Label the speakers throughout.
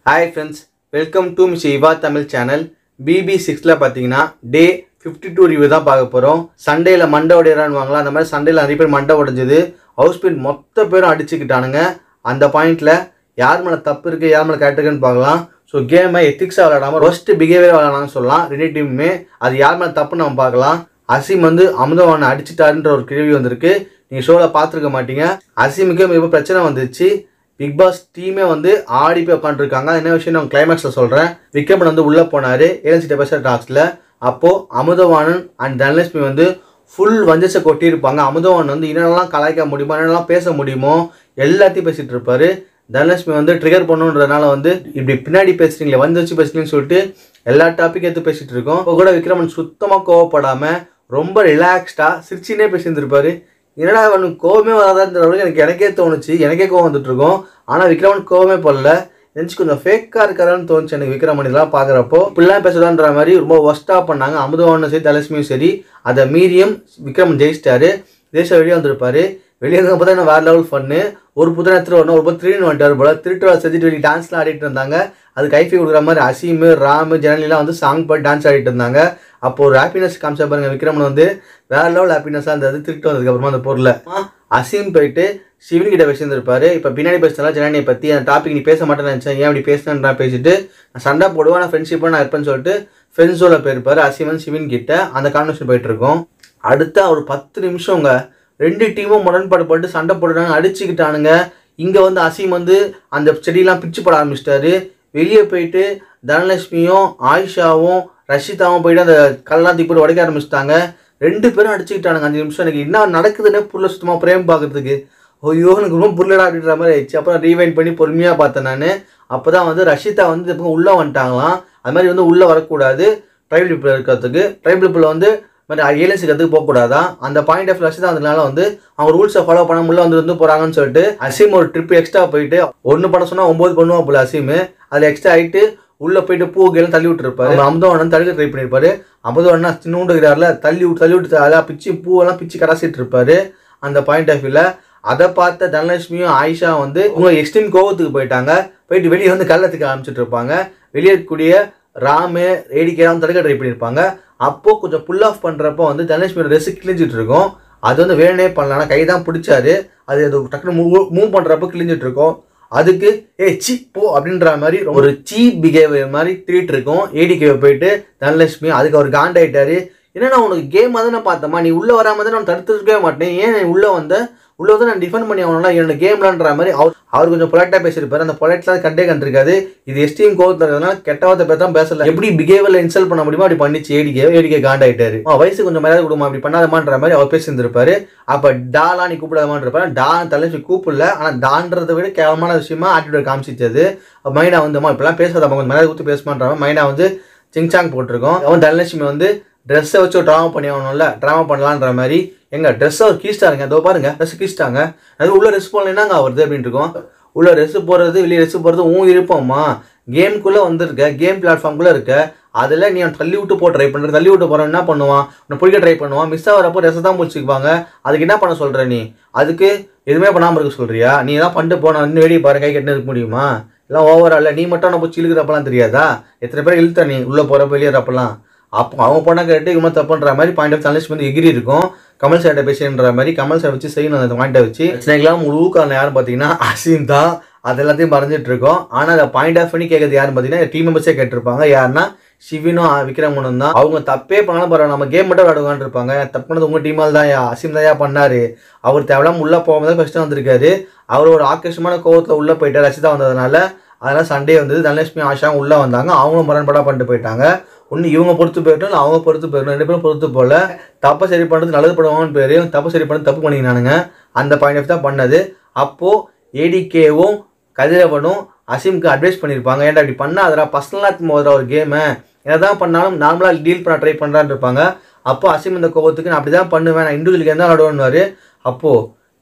Speaker 1: hi friends welcome to miss Eva Tamil channel BP சிக்ஸில் பார்த்தீங்கன்னா டே fifty two review தான் பார்க்க போகிறோம் சண்டேல மண்டை உடையறான்வாங்களா அந்த மாதிரி சண்டேல நிறைய பேர் மண்டை உடைஞ்சது ஹவுஸ் பின் மொத்த பேரும் அடிச்சுக்கிட்டானுங்க அந்த பாயிண்ட்ல யார் மேலே தப்பு இருக்குது யார் மேலே கரெக்ட் இருக்குன்னு பார்க்கலாம் ஸோ கேமை எத்திக்ஸாக விளையாடாமல் ரொஸ்ட் பிஹேவியர் விளையாடலாம்னு சொல்லலாம் ரெண்டு டீமுமே அது யார் மேலே தப்புன்னு நம்ம பார்க்கலாம் அசீம் வந்து அமுதவானை அடிச்சிட்டாருன்ற ஒரு கேள்வி வந்திருக்கு நீங்கள் ஷோவில் பார்த்துருக்க மாட்டீங்க அசீமுக்கு மிக பிரச்சனை வந்துச்சு பிக் பாஸ் டீமே வந்து ஆடி போய் உட்காந்துருக்காங்க என்ன விஷயம் நான் கிளைமேக்ஸில் சொல்கிறேன் விக்ரமன் வந்து உள்ளே போனார் ஏஎன்சி டெபாசிட் டாக்ஸில் அப்போது அமுதவாணன் அண்ட் தனலட்சுமி வந்து ஃபுல் வஞ்சஸை கொட்டியிருப்பாங்க அமுதவான் வந்து என்னென்னலாம் கலாய்க்க முடியுமோ என்னென்னலாம் பேச முடியுமோ எல்லாத்தையும் பேசிகிட்டு இருப்பாரு தனலட்சுமி வந்து ட்ரிகர் பண்ணுன்றதுனால வந்து இப்படி பின்னாடி பேசுறீங்களே வந்து வச்சு பேசுறீங்கன்னு சொல்லிட்டு எல்லா டாப்பிக்கும் எடுத்து பேசிகிட்டு இருக்கோம் இப்போ கூட விக்ரமன் சுத்தமாக கோவப்படாமல் ரொம்ப ரிலாக்ஸ்டாக சிரிச்சினே பேசியிருந்திருப்பாரு என்னடா அவனுக்கு கோவமே வராதான்ற அளவுக்கு எனக்கு எனக்கே தோணுச்சு எனக்கே கோவம் வந்துட்டு இருக்கும் ஆனால் விக்ரமன் கோவமே படல நினச்சி கொஞ்சம் ஃபேக்காக இருக்காரான்னு தோணுச்சு எனக்கு விக்ரமன் இதெல்லாம் பார்க்குறப்போ இப்படிலாம் பேசுதான்ற மாதிரி ரொம்ப ஒஸ்ட்டாக பண்ணாங்க அமுதவானும் சரி தலட்சுமியும் சரி அதை மீறியும் விக்ரமன் ஜெயிச்சிட்டாரு தேச வெளியே வந்திருப்பாரு வெளியே வந்தப்போ தான் வேறு லெவல் ஃபன்னு ஒரு புத்தனை எடுத்துட்டு வரணும் ஒரு புத்தன் திருடின்னு வந்துட்டார் போல திருட்டு வர செஞ்சுட்டு வெளியே டான்ஸ்லாம் ஆடிட்டு இருந்தாங்க அது கைஃபி கொடுக்குற மாதிரி அசீமு ராமு ஜனலிலாம் வந்து சாங் பாடி டான்ஸ் ஆடிட்டு இருந்தாங்க அப்போ ஒரு ஹாப்பினஸ் காமிச்சா பாருங்க விக்ரமன் வந்து வேற லெவல் ஹாப்பினஸாக இருந்தது திருட்டு வந்ததுக்கப்புறமா அந்த பொருளை அசீம் போயிட்டு சிவன் கிட்ட பேசியிருந்திருப்பாரு இப்போ பின்னாடி பேசுறதா ஜனனியை பற்றி அந்த டாபிக் நீ பேச மாட்டேன்னு நினச்சேன் ஏன் இப்படி பேசினா பேசிட்டு நான் சண்டை போடுவேன் நான் ஃப்ரெண்ட்ஷிப்பாக நான் இருப்பேன்னு சொல்லிட்டு ஃப்ரெண்ட்ஸோட போயிருப்பாரு அசீமன் சிவன் கிட்ட அந்த கான்வர்சேஷன் போயிட்டு இருக்கோம் அடுத்த ஒரு பத்து நிமிஷங்க ரெண்டு டீமும் முரண்பாடு போட்டு சண்டை போடுறாங்க அடிச்சுக்கிட்டானுங்க இங்கே வந்து அசீம் வந்து அந்த செடியெல்லாம் பிச்சு போட ஆரம்பிச்சிட்டாரு வெளியே போயிட்டு தனலட்சுமியும் ஆயிஷாவும் ரஷிதாவும் போயிட்டு அந்த கல்லாம் தீப்போட்டு உடைக்க ஆரம்பிச்சிட்டாங்க ரெண்டு பேரும் அடிச்சுக்கிட்டானுங்க அஞ்சு நிமிஷம் எனக்கு என்ன நடக்குதுன்னே புரியல சுத்தமாக பிரேம் பார்க்கறதுக்கு ஐயோ எனக்கு ரொம்ப புரியலடா அப்படின்ற மாதிரி ஆயிடுச்சு அப்புறம் ரீவைண்ட் பண்ணி பொறுமையாக பார்த்தேன் நான் அப்போ தான் வந்து ரஷிதா வந்து இந்த பக்கம் உள்ளே வந்துட்டாங்களாம் அது மாதிரி வந்து உள்ளே வரக்கூடாது ட்ரைபல் பீப்புள் இருக்கிறதுக்கு ட்ரைபல் பீப்புள் வந்து மாதிரி ஏலியன்ஸுக்கு அதுக்கு போகக்கூடாதா அந்த பாயிண்ட் ஆஃப் ரஷிதா அதனால வந்து அவங்க ரூல்ஸை ஃபாலோ பண்ண உள்ள வந்து வந்து போகிறாங்கன்னு சொல்லிட்டு அசீம் ஒரு ட்ரிப் எக்ஸ்ட்ரா போயிட்டு ஒன்று பண்ண சொன்னால் ஒம்பது பண்ணுவா போல அசீம் அதில் எக்ஸ்ட்ரா ஆகிட்டு உள்ளே போயிட்டு பூ கீழே தள்ளி விட்டுருப்பாரு அமுதவண்ணன் தடுக்க ட்ரை பண்ணியிருப்பாரு அமுதவண்ணா சின்னூண்டு இருக்கிறாரில் தள்ளி விட்டு தள்ளி விட்டு அதான் பிச்சு பூவெல்லாம் பிச்சு கடாசிட்டு இருப்பாரு அந்த பாயிண்ட் ஆஃப் வியூவில் அதை பார்த்த தனலட்சுமியும் ஆயிஷா வந்து உங்க எக்ஸ்ட்ரீம் கோவத்துக்கு போயிட்டாங்க போயிட்டு வெளியே வந்து கள்ளத்துக்கு ஆரம்பிச்சிட்டு இருப்பாங்க வெளியே இருக்கக்கூடிய ராமு ஏடிக்கெல்லாம் தடுக்க ட்ரை பண்ணியிருப்பாங்க அப்போது கொஞ்சம் புல் ஆஃப் பண்ணுறப்போ வந்து தனலட்சுமியோட ட்ரெஸ் கிழிஞ்சிட்டு இருக்கும் அது வந்து வேணே பண்ணலாம் கை தான் பிடிச்சாரு அது அது டக்குனு மூவ் மூவ் பண்ணுறப்போ கிழிஞ்சிட்டு இருக்கும் அதுக்கு ஏ சி போ அப்படின்ற மாதிரி ஒரு சீப் பிஹேவியர் மாதிரி ட்ரீட் இருக்கும் ஏடிகேவை போயிட்டு தனலட்சுமி அதுக்கு அவர் காண்டாயிட்டாரு என்னன்னா உனக்கு கேம் தானே பார்த்தமா நீ உள்ளே வராமல் தான் நான் தடுத்துருக்கவே மாட்டேன் ஏன் நீ உள்ளே வந்த உள்ளே வந்து நான் டிஃபெண்ட் பண்ணி ஆகணும்னா என்னோட கேம்லான்ற மாதிரி அவர் அவர் கொஞ்சம் பொலைட்டாக பேசியிருப்பாரு அந்த பொலைட்லாம் கண்டே கண்டிருக்காது இது எஸ்டிஎம் கோவத்தில் இருக்கிறதுனால கெட்ட வார்த்தை பேச பேசல எப்படி பிஹேவியரில் இன்சல்ட் பண்ண முடியுமோ அப்படி பண்ணிச்சு ஏடிக்கே ஏடிக்கே காண்டாயிட்டாரு அவன் வயசு கொஞ்சம் மரியாதை கொடுமா அப்படி பண்ணாதமான்ற மாதிரி அவர் பேசியிருந்திருப்பாரு அப்போ டாலா நீ கூப்பிடாதமான்னு இருப்பாரு டா தலைச்சு கூப்பிடல ஆனால் டான்றதை விட கேவலமான விஷயமா ஆட்டிடியூட் காமிச்சிச்சது மைனா வந்து அம்மா இப்பெல்லாம் பேசாத கொஞ்சம் மரியாதை கொடுத்து பேசுமான்றவன் மைனா வந்து சிங்சாங் போட்டிருக்கோம் அவன் தனலட்சுமி வந்து ட்ரெஸ்ஸை வச்சு ஒரு ட்ராமா பண்ணி ஆகணும்ல ட்ராமா பண்ணலான்ற மாதிரி எங்க ட்ரெஸ்ஸை ஒரு கீஸ்டாருங்க அதோ பாருங்க ட்ரெஸ் கீஸ்டாங்க அது உள்ள ட்ரெஸ் போடலன்னாங்க வருது அப்படின்ட்டு இருக்கோம் உள்ள ட்ரெஸ் போடுறது வெளியே ட்ரெஸ் போடுறது உன் இருப்போம்மா கேமுக்குள்ளே வந்திருக்க கேம் பிளாட்ஃபார்ம்குள்ளே இருக்க அதில் நீ அவன் தள்ளி விட்டு போ ட்ரை பண்ணுற தள்ளி விட்டு போகிறவன் என்ன பண்ணுவான் உன்னை பிடிக்க ட்ரை பண்ணுவான் மிஸ் ஆகிறப்போ ட்ரெஸ்ஸை தான் பிடிச்சிக்குவாங்க அதுக்கு என்ன பண்ண சொல்கிற நீ அதுக்கு எதுவுமே பண்ணாமல் இருக்க சொல்கிறியா நீ தான் பண்ணிட்டு போன இன்னும் வெளியே பாரு கை கட்டினு இருக்க முடியுமா எல்லாம் ஓவரால் நீ மட்டும் நம்ம பிடிச்சி இழுக்கிறப்பெல்லாம் தெரியாதா எத்தனை பேர் இழுத்த நீ உள்ளே போகிறப்ப வெளியேறப்பெல்லாம் அப்போ அவங்க போனால் கேட்டு இவங்க தப்புன்ற மாதிரி பாயிண்ட் ஆஃப் தனலட்சுமி வந்து எகிரி இருக்கும் கமல் சார்ட்ட பேசுன்ற மாதிரி கமல் சார் வச்சு செய்யணும் அந்த பாயிண்ட்டை வச்சு பிரச்சனைகளாம் முழு காரணம் யாரும் பார்த்தீங்கன்னா அசீம் தான் அது எல்லாத்தையும் மறைஞ்சிட்டு இருக்கோம் ஆனால் அதை பாயிண்ட் ஆஃப் பண்ணி கேட்கறது யாருன்னு பார்த்தீங்கன்னா டீம் மெம்பர்ஸே கேட்டிருப்பாங்க யாருன்னா சிவினும் விக்ரமனும் தான் அவங்க தப்பே பண்ணாலும் பரவாயில்ல நம்ம கேம் மட்டும் விளையாடுவான்னு இருப்பாங்க தப்பு பண்ணது உங்கள் டீமால் தான் அசீம் தான் பண்ணாரு அவர் தேவையில்லாம உள்ளே போகாம தான் ஃபஸ்ட்டு வந்திருக்காரு அவர் ஒரு ஆக்கர்ஷமான கோவத்தில் உள்ளே போயிட்டார் ரசிதா வந்ததுனால அதனால் சண்டே வந்தது தனலட்சுமி ஆஷா உள்ளே வந்தாங்க அவங்களும் முரண்பாடாக பண்ணிட்டு போயிட்டாங்க ஒன்று இவங்க பொறுத்து போயிட்டோம் இல்லை அவங்க பொறுத்து போயிடணும் ரெண்டு பேரும் பொறுத்து போல தப்பை சரி பண்ணுறது நல்லது பண்ணுவாங்கன்னு பேர் தப்பு சரி பண்ணது தப்பு பண்ணிக்கினானுங்க அந்த பாயிண்ட் ஆஃப் தான் பண்ணது அப்போது ஏடிகேவும் கதிரவனும் அசீமுக்கு அட்வைஸ் பண்ணியிருப்பாங்க ஏன்டா இப்படி பண்ணாதடா பர்சனலாக போதுற ஒரு கேமை எதான் பண்ணாலும் நார்மலாக டீல் பண்ண ட்ரை பண்ணுறான்னு இருப்பாங்க அப்போ அசீம் இந்த கோவத்துக்கு நான் அப்படி தான் பண்ணுவேன் நான் இண்டிவிஜுவல் கேம் தான் விளாடுவேன்னு அப்போது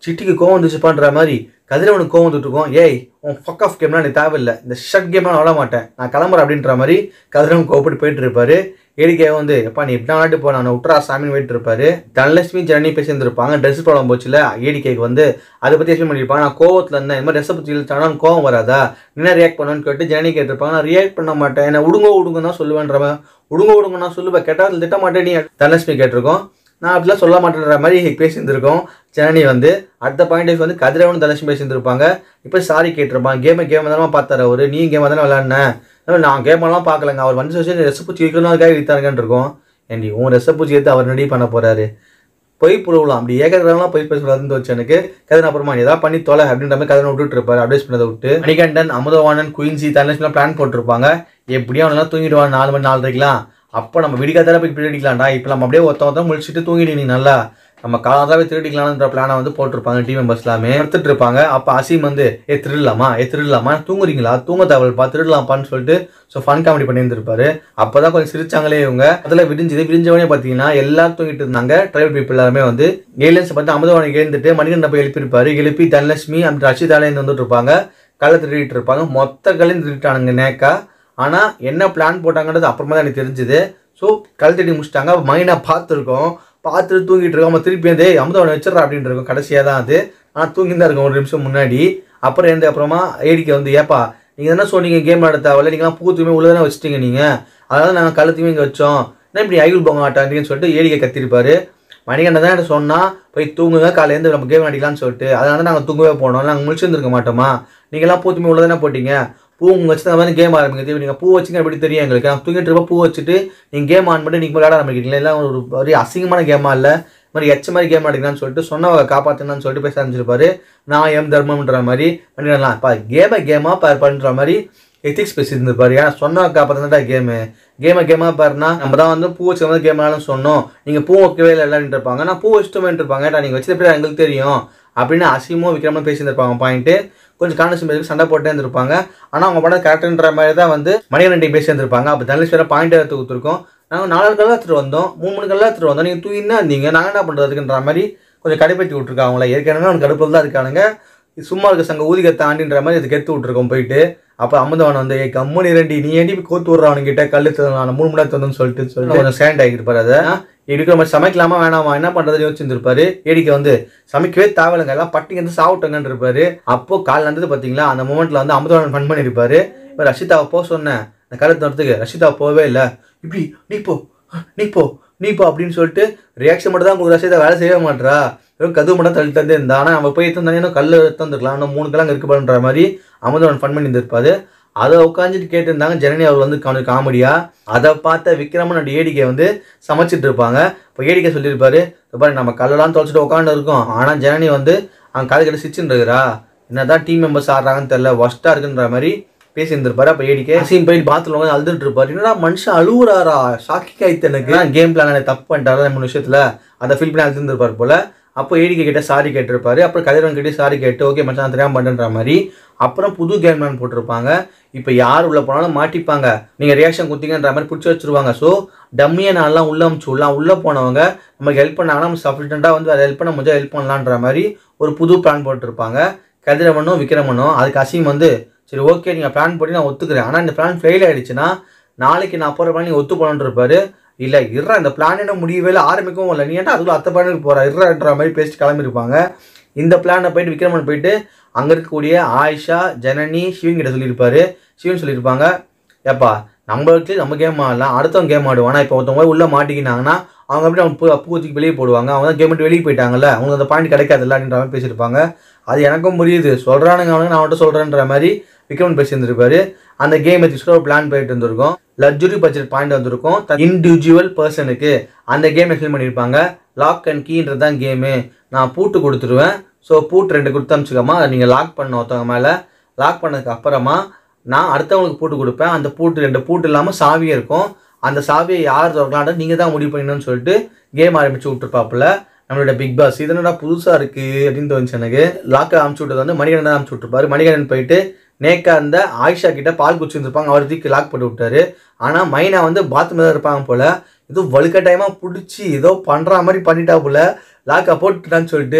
Speaker 1: சிட்டிக்கு கோவம் வந்துச்சுப்பான்ற மாதிரி கதிரவனுக்கு கோவம் வந்துட்டு இருக்கோம் ஏய் உன் ஃபக் ஆஃப் கேம்லாம் எனக்கு தேவையில்லை இந்த ஷட் கேம்லாம் விளாட மாட்டேன் நான் கிளம்புறேன் அப்படின்ற மாதிரி கதிரவன் கோவப்பட்டு போயிட்டு இருப்பாரு ஏடிகே வந்து எப்பா நீ எப்படி விளாட்டு போ நான் விட்றா சாமின்னு போயிட்டு இருப்பாரு தனலட்சுமி ஜனனி பேசியிருந்திருப்பாங்க ட்ரெஸ் ப்ராப்ளம் போச்சுல ஏடிகேக்கு வந்து அதை பற்றி எக்ஸ்பிளைன் பண்ணியிருப்பாங்க நான் கோவத்தில் இருந்தேன் இந்த மாதிரி ட்ரெஸ்ஸை பற்றி இழுத்தானா கோவம் வராதா என்ன ரியாக்ட் பண்ணுன்னு கேட்டு ஜனனி கேட்டிருப்பாங்க நான் ரியாக்ட் பண்ண மாட்டேன் என்ன உடுங்க உடுங்க தான் சொல்லுவேன்றவன் உடுங்க உடுங்க நான் சொல்லுவேன் கேட்டால் திட்ட மாட்டேன் நீ தனலட்சுமி கேட்டிருக்கோம் நான் அப்படிலாம் சொல்ல மாட்டேன்ற மாதிரி பேசியிருந்திருக்கோம் ஜனனி வந்து அடுத்த பாயிண்ட் வந்து கதிரவன் தனலட்சுமி பேசியிருந்திருப்பாங்க இப்போ சாரி கேட்டிருப்பாங்க கேமை கேம் தானே பார்த்தாரு அவரு நீ கேம் தானே விளாட்னேன் நான் கேமெல்லாம் பார்க்கலங்க அவர் வந்து சொல்லி ரெசிபூச்சி வைக்கணும் அதுக்காக இழுத்தாருங்கன்னு இருக்கோம் ஏண்டி உன் ரெசிபூச்சி எடுத்து அவர் ரெடி பண்ண போறாரு பொய் புழுவலாம் அப்படி ஏக்கறதெல்லாம் பொய் பேசுறதுன்னு வச்சு எனக்கு கதன் அப்புறமா நீ ஏதாவது பண்ணி தொலை அப்படின்ற மாதிரி கதனை விட்டுட்டு இருப்பாரு அட்வைஸ் பண்ணதை விட்டு மணிகண்டன் அமுதவாணன் குயின்சி தனலட்சுமிலாம் பிளான் போட்டிருப்பாங்க எப்படியும் அவனெல்லாம் தூங்கிடுவான் நாலு மணி நாலரைக்கெலாம் அப்போ நம்ம விடிக்காதால போய் திருடிக்கலாம்டா இப்போ நம்ம அப்படியே ஒருத்த ஒருத்தன் முடிச்சுட்டு தூங்கிடு நீ நல்லா நம்ம காலாவே திருடிக்கலாம்ன்ற பிளானை வந்து போட்டிருப்பாங்க டீம் மெம்பர்ஸ் எல்லாமே எடுத்துட்டு இருப்பாங்க அப்போ அசீம் வந்து ஏ திருடலாமா ஏ திருடலாமா தூங்குறீங்களா தூங்க தேவைப்பா திருடலாம்ப்பான்னு சொல்லிட்டு ஸோ ஃபன் காமெடி பண்ணியிருந்திருப்பாரு அப்போ தான் கொஞ்சம் சிரிச்சாங்களே இவங்க அதில் விடிஞ்சது விடிஞ்சவனே பார்த்தீங்கன்னா எல்லாரும் தூங்கிட்டு இருந்தாங்க ட்ரைபல் பீப்புள் எல்லாருமே வந்து ஏலியன்ஸ் பார்த்து அமுதவானை எழுந்துட்டு மணிகண்டன் போய் எழுப்பியிருப்பாரு எழுப்பி தனலட்சுமி அந்த ரஷிதாலேருந்து வந்துட்டு இருப்பாங்க கல்லை திருடிட்டு இருப்பாங்க மொத்த கல்லையும் திருட்டானுங்க நேக்கா ஆனால் என்ன பிளான் போட்டாங்கன்றது அப்புறமா தான் எனக்கு தெரிஞ்சுது ஸோ கல் தட்டி முடிச்சிட்டாங்க மைனை பார்த்துருக்கோம் பார்த்துட்டு தூங்கிட்டு இருக்கோம் நம்ம திருப்பி வந்து அமுதவனை வச்சிடறா அப்படின்னு இருக்கும் கடைசியாக தான் அது ஆனால் தூங்கி தான் இருக்கும் ஒரு நிமிஷம் முன்னாடி அப்புறம் எந்த அப்புறமா ஏடிக்கை வந்து ஏப்பா நீங்கள் என்ன சொன்னீங்க கேம் ஆட தேவையில்ல நீங்களாம் பூத்துமே உள்ள தானே வச்சிட்டீங்க நீங்கள் அதனால நாங்கள் கழுத்துமே இங்கே வச்சோம் என்ன இப்படி ஐவில் போங்க மாட்டாங்கன்னு சொல்லிட்டு ஏடிக்கை கத்திருப்பாரு மணிகண்டன் தான் எனக்கு சொன்னால் போய் தூங்குங்க காலையிலேருந்து நம்ம கேம் ஆடிக்கலாம்னு சொல்லிட்டு அதனால தான் நாங்கள் தூங்கவே போனோம் நாங்கள் முடிச்சிருந்துருக்க மாட்டோமா நீங்களாம் பூத்துமே உள்ள தானே போட்டீங்க பூ உங்க வச்சு தான் வந்து கேம் ஆரம்பிங்க நீங்கள் பூ வச்சுங்க எப்படி தெரியும் எங்களுக்கு நான் தூங்கிட்டு இருப்ப பூ வச்சுட்டு நீங்கள் கேம் ஆன் பண்ணி நீங்கள் விளையாட ஆரம்பிக்கிறீங்களா எல்லாம் ஒரு ஒரு அசிங்கமான கேமாக இல்லை இந்த மாதிரி எச்ச மாதிரி கேம் ஆடிக்கலாம்னு சொல்லிட்டு சொன்னவங்க காப்பாற்றினான்னு சொல்லிட்டு பேச ஆரம்பிச்சிருப்பாரு நான் எம் தர்மம்ன்ற மாதிரி பண்ணிடலாம் இப்போ கேமை கேமாக பார் பண்ணுற மாதிரி எத்திக்ஸ் பேசியிருந்திருப்பாரு ஏன்னா சொன்ன காப்பாற்றினா கேமு கேமை கேமாக பாருனா நம்ம தான் வந்து பூ வச்சு வந்து கேம் விளாடணும்னு சொன்னோம் நீங்கள் பூ வைக்கவே இல்லை விளையாடிட்டு இருப்பாங்க நான் பூ வச்சுட்டு இருப்பாங்க ஏட்டா நீங்கள் வச்சது எப்படி எங்களுக்கு தெரியும் அப்படின்னு அசிமோ விக்ரமும் பேசியிருந்திருப்பாங்க பாயிண்ட்டு கொஞ்சம் கான்வர்சேஷன் பேசி சண்டை போட்டே இருந்திருப்பாங்க ஆனால் அவங்க படம் கரெக்டுன்ற மாதிரி தான் வந்து மணிகண்டி பேசி இருந்திருப்பாங்க அப்போ தனலட்சுமி பாயிண்ட் எடுத்து கொடுத்துருக்கோம் நாங்கள் நாலு கல்லாம் எடுத்துகிட்டு வந்தோம் மூணு மணி கல்லாம் எடுத்துகிட்டு வந்தோம் நீங்கள் தூங்கினா இருந்தீங்க நாங்கள் என்ன பண்ணுறதுக்குன்ற மாதிரி கொஞ்சம் கடுப்பேற்றி விட்ருக்காங்க அவங்கள ஏற்கனவே அவங்க கடுப்பில் தான் இருக்கானுங்க சும்மா இருக்க சங்க ஊதிக்க தாண்டின்ற மாதிரி இது கெடுத்து விட்ருக்கோம் போயிட்டு அப்போ அம்மந்தவன் வந்து ஏ கம்மனி ரெண்டி நீ ஏண்டி போய் கோத்து விட்ற அவனுங்கிட்ட கல்லு நான் மூணு மணி நேரத்து வந்தோம்னு சொல்லிட்டு சொல்லி கொஞ்சம் ஸ்டாண்ட் ஆகிருப்பாரு அதை இருக்கிற மாதிரி சமைக்கலாமா வேணாமா என்ன பண்ணுறது யோசிச்சிருப்பாரு ஏடிக்க வந்து சமைக்கவே தேவையில்லைங்க எல்லாம் பட்டிங்க வந்து சாப்பிட்டங்கன்னு இருப்பாரு அப்போ காலில் இருந்தது பார்த்தீங்களா அந்த மூமெண்ட்ல வந்து அமுதவன் ஃபன் பண்ணியிருப்பாரு இப்போ ரஷிதாவை போக சொன்னேன் அந்த கருத்து வரத்துக்கு ரஷிதா போகவே இல்லை இப்படி நீ போ நீ போ நீ போ அப்படின்னு சொல்லிட்டு ரியாக்ஷன் மட்டும் தான் உங்களுக்கு ரஷிதா வேலை செய்யவே மாட்டா வெறும் கதவு மட்டும் தள்ளி தந்தே இருந்தா ஆனால் நம்ம போய் எடுத்து கல் தந்துருக்கலாம் இன்னும் மூணு கிழங்கு இருக்கு பண்ணுற மாதிரி அமுதவன் ஃபன் பண்ணி இருந்திருப்பாரு அதை உட்காந்துட்டு கேட்டிருந்தாங்க ஜனனி அவர் வந்து கொஞ்சம் காமெடியா அதை பார்த்த விக்ரமன் அண்ட் ஏடிகே வந்து சமைச்சிட்டு இருப்பாங்க இப்போ ஏடிகே சொல்லியிருப்பாரு பாரு நம்ம கல்லெல்லாம் தொலைச்சிட்டு உட்காந்து இருக்கோம் ஆனால் ஜனனி வந்து அவங்க காது கிட்ட சிச்சுன்னு இருக்கிறா என்னதான் டீம் மெம்பர்ஸ் ஆடுறாங்கன்னு தெரியல ஒஸ்ட்டாக இருக்குன்ற மாதிரி பேசியிருந்திருப்பாரு அப்போ ஏடிக்கே சீன் போய் பாத்ரூம் வந்து அழுதுட்டு இருப்பாரு என்னடா மனுஷன் அழுவுறாரா ஷாக்கிங் ஆயிடுத்து எனக்கு கேம் பிளான் எனக்கு தப்பு பண்ணிட்டாரு மூணு விஷயத்துல அதை ஃபீல் பண்ணி அழுதுருப்பாரு போல அப்போ ஏடிகே கிட்ட சாரி கேட்டிருப்பாரு அப்புறம் கதிரவன் கிட்டே சாரி கேட்டு ஓகே மச்சான் நான் தெரியாம பண்ணுன்ற மாதிரி அப்புறம் புது கேம் பிளான் போட்டிருப்பாங்க இப்போ யார் உள்ள போனாலும் மாட்டிப்பாங்க நீங்கள் ரியாக்ஷன் குத்திங்கன்ற மாதிரி பிடிச்சி வச்சிருவாங்க ஸோ டம்மியை நான்லாம் உள்ள அமுச்சு விடலாம் உள்ளே போனவங்க நமக்கு ஹெல்ப் பண்ணாங்கன்னா நம்ம சஃபிஷியண்ட்டாக வந்து அதை ஹெல்ப் பண்ண முடிஞ்சா ஹெல்ப் பண்ணலான்ற மாதிரி ஒரு புது பிளான் போட்டிருப்பாங்க கதிரவனும் விக்ரமனும் அதுக்கு அசீம் வந்து சரி ஓகே நீங்கள் பிளான் போட்டு நான் ஒத்துக்கிறேன் ஆனால் இந்த பிளான் ஃபெயில் ஆயிடுச்சுன்னா நாளைக்கு நான் போகிற பிளான் நீங்கள் ஒத்து போகணுன்னு இருப்பாரு இல்லை இருறா இந்த பிளான் என்ன முடியவே இல்லை ஆரம்பிக்கவும் இல்லை நீ ஏன்டா அதுக்குள்ள அத்தை பிளானுக்கு போகிற இருறான்ற மாதிரி பேசிட்டு கிளம்பியிருப்பாங்க இந்த பிளானை போயிட்டு விக்ரமன் போயிட்டு அங்கே இருக்கக்கூடிய ஆயிஷா ஜனனி சிவன் கிட்ட சொல்லியிருப்பாரு சிவன் சொல்லியிருப்பாங்க ஏப்பா நம்மளுக்கு நம்ம கேம் ஆடலாம் அடுத்தவங்க கேம் ஆடுவான் ஆனால் இப்போ ஒருத்தவங்க உள்ளே மாட்டிக்கினாங்கன்னா அவங்க அப்படி அவங்க பூ பூச்சிக்கு வெளியே போடுவாங்க அவங்க தான் கேம் விட்டு வெளியே போயிட்டாங்கல்ல அவங்களுக்கு அந்த பாயிண்ட் கிடைக்காதுல்ல அப்படின்ற மாதிரி பேசியிருப்பாங்க அது எனக்கும் புரியுது சொல்கிறானுங்க அவனுங்க நான் அவன்கிட்ட சொல்கிறேன்ற மாதிரி விக்ரமன் பேசியிருந்திருப்பாரு அந்த கேம் வச்சு ஒரு பிளான் போயிட்டு இருந்திருக்கும் லக்ஸுரி பட்ஜெட் பாயிண்ட் வந்திருக்கும் இண்டிவிஜுவல் பர்சனுக்கு அந்த கேம் எக்ஸ்பிளைன் பண்ணியிருப்பாங்க லாக் அண்ட் கீன்றது தான் கேமு நான் பூட்டு கொடுத்துருவேன் ஸோ பூட்டு ரெண்டு கொடுத்து அமிச்சுக்கமா அதை நீங்கள் லாக் பண்ண ஒருத்தவங்க மேலே லாக் பண்ணதுக்கு அப்புறமா நான் அடுத்தவங்களுக்கு பூட்டு கொடுப்பேன் அந்த பூட்டு ரெண்டு பூட்டு இல்லாமல் சாவியும் இருக்கும் அந்த சாவியை யார் திறக்கலான்றது நீங்கள் தான் முடிவு பண்ணணும்னு சொல்லிட்டு கேம் ஆரம்பிச்சு விட்டுருப்பாப்புல நம்மளோட பிக் பாஸ் இது என்னடா புதுசாக இருக்குது அப்படின்னு தோணுச்சு எனக்கு லாக்கை அமுச்சு விட்டது வந்து மணிகண்டன் தான் அமுச்சு விட்டுருப்பாரு மணிகண்டன் போயிட்டு நேக்கா இருந்த ஆயிஷா கிட்ட பால் குடிச்சிருந்துருப்பாங்க அவர் தூக்கி லாக் போட்டு விட்டாரு ஆனால் மைனா வந்து பாத்ரூம் தான் இருப்பாங்க போல ஏதோ வலுக்கட்டாயமாக பிடிச்சி ஏதோ பண்ணுற மாதிரி பண்ணிட்டா போல லாக்கை போட்டுட்டான்னு சொல்லிட்டு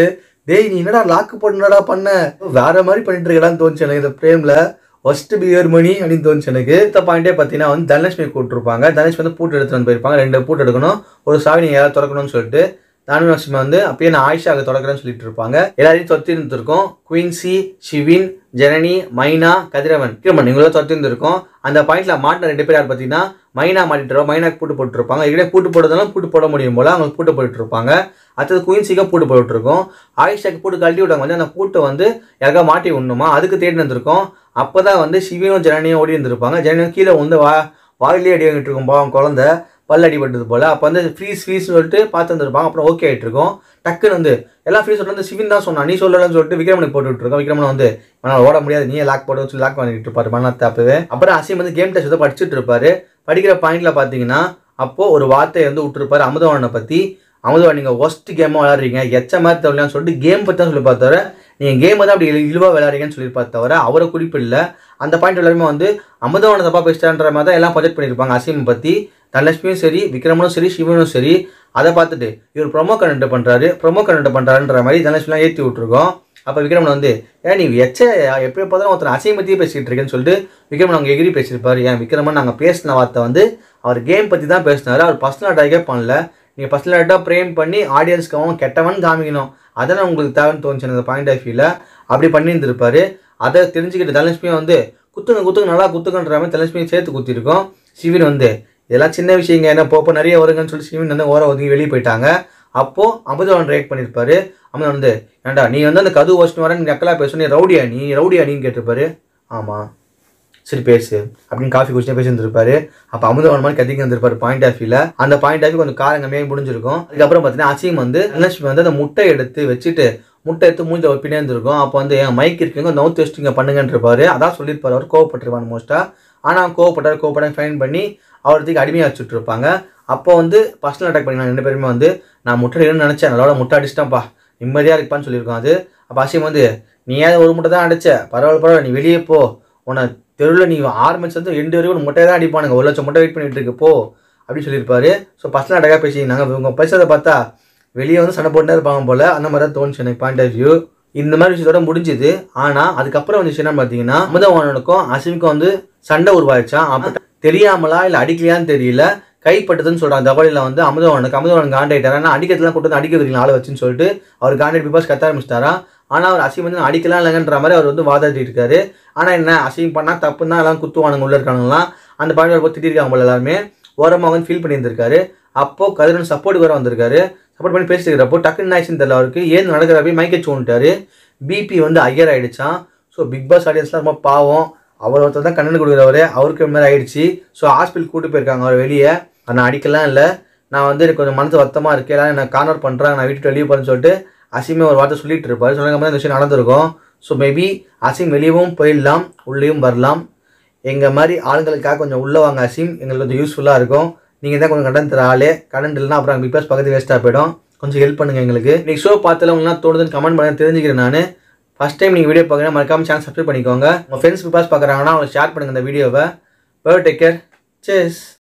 Speaker 1: டேய் நீ என்னடா லாக்கு பண்ணடா பண்ண வேற மாதிரி பண்ணிட்டு இருக்கலான்னு தோணுச்சு எனக்கு இந்த பிரேமில் ஃபர்ஸ்ட் பியர் மணி அப்படின்னு தோணுச்சு எனக்கு இந்த பாயிண்டே பார்த்தீங்கன்னா வந்து தனலட்சுமி கூப்பிட்டுருப்பாங்க தனலட்சுமி வந்து பூட்டு எடுத்துட்டு வந்து போயிருப்பாங்க ரெண்டு பூட்டு எடுக்கணும் ஒரு சாவி நீங்கள் யாராவது திறக்கணும்னு சொல்லிட்டு தானுலட்சுமி வந்து அப்பயே நான் ஆயிஷாவுக்கு தொடக்கிறேன்னு சொல்லிட்டு இருப்பாங்க எல்லாரையும் தொத்தி இருந்திருக்கோம் குயின்சி ஷிவின் ஜனனி மைனா கதிரவன் விக்ரமன் இவங்கள தொத்தி இருந்திருக்கோம் அந்த பாயிண்ட்ல மாட்டின ரெண்டு பேர் யார் பார்த்தீங்கன்னா மைனா மாட்டிட்டு மைனாக்கு பூட்டு போட்டுருப்பாங்க இதே பூட்டு போடுறதுனால பூட்டு போட முடியும் போல அவங்களுக்கு பூட்டு போட்டு இருப்பாங்க அடுத்தது குயின்சிக்கு பூட்டு போட்டுருக்கோம் ஆயிஷாக்கு பூட்டு கழட்டி விட்டாங்க வந்து அந்த பூட்டை வந்து யாருக்கா மாட்டி விடணுமா அதுக்கு தேடி வந்திருக்கோம் அப்பதான் வந்து சிவினும் ஜனனியும் ஓடி இருந்திருப்பாங்க ஜனனியும் கீழே வந்து வா வாயிலே அடி வாங்கிட்டு இருக்கும் பாவம் குழந்தை பல் அடிபட்டது போல் அப்போ வந்து ஃப்ரீஸ் ஃப்ரீஸ் சொல்லிட்டு பார்த்து வந்துருப்பாங்க அப்புறம் ஓகே ஆகிட்டு இருக்கோம் டக்குன்னு வந்து எல்லாம் ஃப்ரீஸ் சொல்லிட்டு வந்து சிவின் தான் சொன்னான் நீ சொல்லலன்னு சொல்லிட்டு விக்ரமனுக்கு போட்டு விட்டுருக்கோம் விக்ரமன் வந்து அவனால் ஓட முடியாது நீயே லாக் போட்டு சொல்லி லாக் பண்ணிட்டு இருப்பாரு மண்ணாத்த அப்பவே அப்புறம் அசீம் வந்து கேம் டெஸ்ட் வந்து படிச்சுட்டு இருப்பாரு படிக்கிற பாயிண்ட்ல பார்த்தீங்கன்னா அப்போ ஒரு வார்த்தையை வந்து விட்டுருப்பாரு அமுதவானை பற்றி அமுதவான் நீங்கள் ஒஸ்ட் கேமாக விளையாடுறீங்க எச்ச மாதிரி தவிரலான்னு சொல்லிட்டு கேம் பற்றி தான் சொல்லி பார்த்தாரு நீங்கள் கேம் தான் அப்படி இழிவாக விளையாடுறீங்கன்னு சொல்லியிருப்பா தவிர அவரை குறிப்பிடல அந்த பாயிண்ட் எல்லாருமே வந்து அமுதவான தப்பா பேசிட்டான்ற மாதிரி தான் எல்லாம் ப்ரொஜெக்ட் பண்ணியிருப்பாங்க அசீம் பற்றி தனலட்சுமியும் சரி விக்ரமனும் சரி சிவனும் சரி அதை பார்த்துட்டு இவர் ப்ரொமோ கண்டென்ட் பண்ணுறாரு ப்ரொமோ கண்டென்ட் பண்ணுறாருன்ற மாதிரி தனலட்சுமிலாம் ஏற்றி விட்ருக்கோம் அப்போ விக்ரமன் வந்து ஏன் நீ எச்ச எப்படி பார்த்தாலும் ஒருத்தர் அசையும் பற்றியே பேசிக்கிட்டு இருக்கேன்னு சொல்லிட்டு விக்ரமன் அவங்க எகிரி பேசியிருப்பாரு ஏன் விக்ரமன் நாங்கள் பேசின வார்த்தை வந்து அவர் கேம் பற்றி தான் பேசினாரு அவர் பர்சனல் அட்டாக்கே பண்ணல நீங்கள் பர்சனல் அட்டாக ப்ரேம் பண்ணி ஆடியன்ஸ்க்கு அவன் கெட்டவன் காமிக்கணும் அதெல்லாம் உங்களுக்கு தேவைன்னு தோணுச்சு எனக்கு பாயிண்ட் ஆஃப் வியூவில் அப்படி பண்ணியிருந்திருப்பாரு அதை தெரிஞ்சுக்கிட்டு தனலட்சுமியும் வந்து குத்துங்க குத்துங்க நல்லா குத்துங்கன்ற மாதிரி தனலட்சுமியும் சேர்த்து குத்திருக்கோம் சிவின் வந்து இதெல்லாம் சின்ன விஷயங்க என்ன போப்போ நிறைய வருங்கன்னு சொல்லி சிவின் வந்து ஓர ஒதுங்கி வெளியே போயிட்டாங்க அப்போ அமுதவன் ரியாக்ட் பண்ணியிருப்பாரு அமுதவன் வந்து ஏன்டா நீ வந்து அந்த கது வச்சுட்டு வரேன் நக்கலா பேச நீ ரவுடியா நீ ரவுடியா நீன்னு கேட்டிருப்பாரு ஆமாம் சரி பேசு அப்படின்னு காஃபி குடிச்சு பேசியிருந்திருப்பாரு அப்போ அமுதவன் மாதிரி கத்திக்கு வந்திருப்பாரு பாயிண்ட் ஆஃப் வியூல அந்த பாயிண்ட் ஆஃப் கொஞ்சம் காரம் கம்மியாக முடிஞ்சிருக்கும் அதுக்கப்புறம் பார்த்தீங்கன்னா அசீம் வந்து தனலட்சுமி வந்து அந்த முட்டை எடுத்து வச்சுட்டு முட்டை எடுத்து மூஞ்சி ஒப்பினே இருந்திருக்கும் அப்போ வந்து என் மைக் இருக்குங்க நவுத் வச்சுட்டு பண்ணுங்கன்றிருப்பாரு அதான் சொல்லியிருப்பாரு அவர் கோவப்பட்டிருப்பான் மோஸ்ட்டாக ஆனால் அவன் கோவப்பட்டார் கோவப்பட ஃபைன் பண்ணி அவருக்கு அடிமையாக வச்சுட்டு இருப்பாங்க அப்போ வந்து பர்சனல் அட்டாக் பண்ணிக்கலாம் ரெண்டு பேருமே வந்து நான் முட்டை அடிக்கணும்னு நினச்சேன் அதோட முட்டை அடிச்சிட்டேன்ப்பா நிம்மதியாக இருப்பான்னு சொல்லியிருக்கோம் அது அப்போ அசீம் வந்து நீ ஏன் ஒரு முட்டை தான் அடிச்ச பரவாயில்ல பரவாயில்ல நீ வெளியே போ உன்னை தெருவில் நீ ஆறு மணி வந்து ரெண்டு வரைக்கும் ஒரு முட்டையை தான் அடிப்பானுங்க ஒரு லட்சம் முட்டை வெயிட் பண்ணிட்டு இருக்கு போ அப்படின்னு சொல்லியிருப்பாரு ஸோ பர்சனல் அட்டாக்காக பேசினாங்க இவங்க பேசுறதை பார்த்தா வெளியே வந்து சண்டை போட்டுட்டே இருப்பாங்க போல அந்த மாதிரி தான் தோணுச்சு எனக்கு பாயிண்ட் ஆஃப் வியூ இந்த மாதிரி விஷயத்தோட முடிஞ்சுது ஆனால் அதுக்கப்புறம் வந்துச்சு என்ன பார்த்தீங்கன்னா அமுதவானனுக்கும் அசிமுக்கும் வந்து சண்டை உருவாயிடுச்சான் அப்போ தெரியாமலா இல்லை அடிக்கலையான்னு தெரியல கைப்பட்டதுன்னு சொல்கிறாங்க தபாலியில் வந்து அமுதவானுக்கு அமுதவானுக்கு காண்டாயிட்டாரா ஆனால் அடிக்கிறதுலாம் கொண்டு வந்து அடிக்கிறதுக்கு ஆளை வச்சுன்னு சொல்லிட்டு அவர் காண்டாக்ட் பிபாஸ் கத்த ஆரம்பிச்சிட்டாரா ஆனால் அவர் அசிம் வந்து அடிக்கலாம் இல்லைங்கன்ற மாதிரி அவர் வந்து வாதாடி இருக்காரு ஆனால் என்ன அசிம் பண்ணால் தப்புன்னா எல்லாம் குத்துவானுங்க உள்ள இருக்கானுங்களாம் அந்த பாயிண்ட் போய் திட்டிருக்காங்க போல எல்லாருமே ஓரமாக வந்து ஃபீல் பண்ணியிருந்திருக்காரு அப்போ கதிரன் சப்போர்ட் வர வந்திருக்காரு சப்போர்ட் பண்ணி பேசிட்டு இருக்கிறப்போ டக்குன்னு ஆயிடுச்சுன்னு தெரியல அவருக்கு ஏன் நடக்கிறப்ப மைக்கை சோன்ட்டாரு பிபி வந்து ஐயர் ஆயிடுச்சான் ஸோ பிக் பாஸ் ஆடியன்ஸ்லாம் ரொம்ப பாவம் அவர் ஒருத்தர் தான் கண்ணன் கொடுக்குறவர் அவருக்கு இந்த மாதிரி ஆயிடுச்சு ஸோ ஹாஸ்பிட்டல் கூட்டு போயிருக்காங்க அவர் வெளியே நான் அடிக்கலாம் இல்லை நான் வந்து எனக்கு கொஞ்சம் மனசு வருத்தமாக இருக்கு எல்லாரும் என்ன கார்னர் பண்ணுறாங்க நான் வீட்டு வெளியே போகிறேன்னு சொல்லிட்டு அசீமே ஒரு வார்த்தை சொல்லிட்டு இருப்பாரு சொன்னாங்க இந்த விஷயம் நடந்திருக்கும் ஸோ மேபி அசீம் வெளியவும் போயிடலாம் உள்ளேயும் வரலாம் எங்கள் மாதிரி ஆளுங்களுக்காக கொஞ்சம் உள்ளே வாங்க அசீம் எங்களுக்கு கொஞ்சம் யூஸ்ஃபுல்லாக இருக்கும் நீங்கள் தான் கொஞ்சம் கடன் தர ஆளே கடன் இல்லைனா அப்புறம் பிக் பாஸ் பக்கத்து வேஸ்ட்டாக போயிடும் கொஞ்சம் ஹெல்ப் பண்ணுங்கள் எங்களுக்கு இன்னைக்கு ஷோ பார்த்துல உங்களுக்கு தோணுதுன்னு கமெண்ட் பண்ண தெரிஞ்சுக்கிறேன் நான் ஃபஸ்ட் டைம் நீங்கள் வீடியோ பார்க்குறேன் மறக்காம சேனல் சப்ஸ்கிரைப் பண்ணிக்கோங்க உங்கள் ஃப்ரெண்ட்ஸ் பிக் பாஸ் பார்க்குறாங்கன்னா அவங்க ஷேர் பண்ணுங்கள் இந்த வீடியோவை பை டேக் கேர் சேஸ்